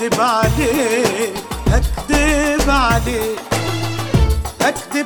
اكدب عليك اكدب عليك اكدب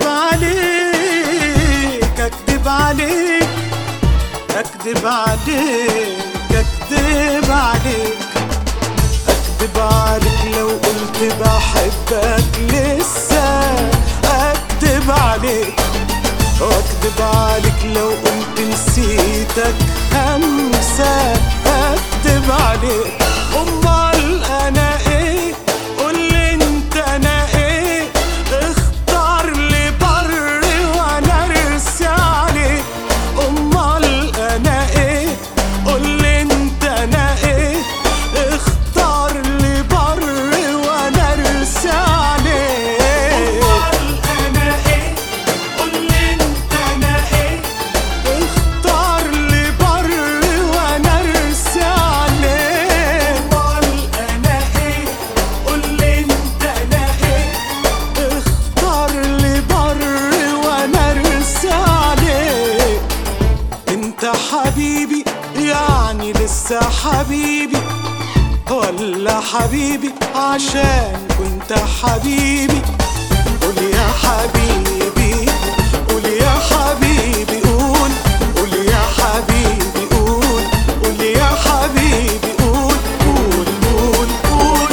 عليك اكدب عليك اكدب عليك اكدب عليك اكدب عليك لو قلت بحبك لسه اكدب عليك واكدب عليك لو قلت نسيتك همسة اكدب عليك امال انا ايه قولي انت انا ايه اختار لي بر وانا ارسي عليك امال انا ايه قولي انت انا ايه اختار لي بر وانا ارسي عليك امال انا ايه قولي انت انا ايه اختار لي بر وانا ارسي عليك امال انا ايه قولي انت انا ايه اختار لي بر وانا ارسي عليك انت حبيبي يعني لسه حبيبي ولا حبيبي عشان كنت حبيبي قول يا حبيبي قول يا حبيبي قول قول يا حبيبي قول قول يا حبيبي قول قول قول قول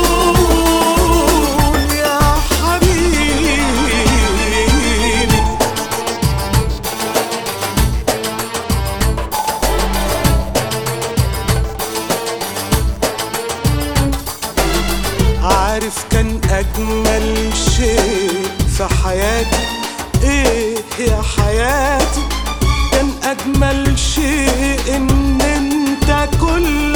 قول يا حبيبي عارف كان أجمل شيء في حياتي إيه يا حياتي كان أجمل شيء إن أنت كل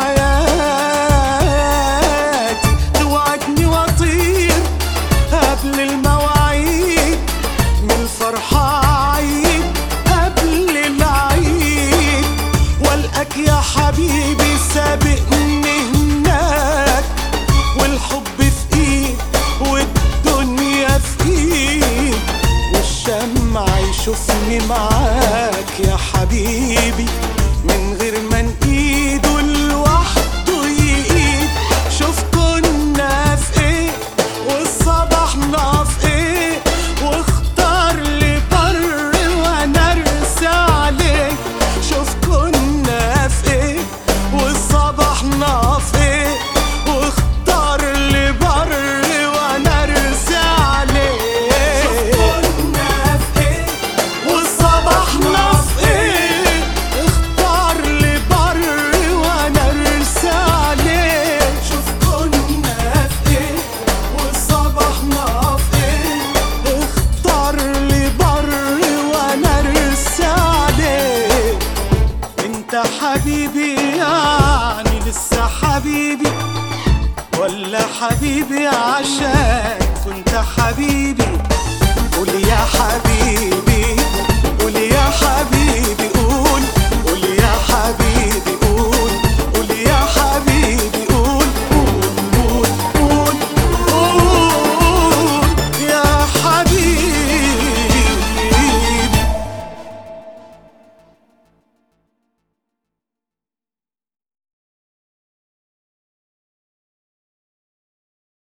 حياتي توعدني وأطير قبل المواعيد من الفرحة عيد قبل العيد والقاك يا حبيبي سابقني هناك والحب في ايد والدنيا في ايد والشمع يشوفني معاك يا حبيبي من غير ما نقيده لوحده يقيد شوف كنا في ايه وصبحنا في ايه واختار لي بر وانا ارسى عليك شوف كنا في ايه وصبحنا في ايه واختار لي بر وانا ارسى عليك شوف كنا في ايه وصبحنا في ايه اختار لي بر وانا ارسى عليك شوف كنا في ايه وصبحنا في ايه اختار لي بر وانا ارسى عليك انت حبيبي يعني لسه حبيبي ولا حبيبي عشان كنت حبيبي قول يا حبيبي قول يا حبيبي قول قول يا حبيبي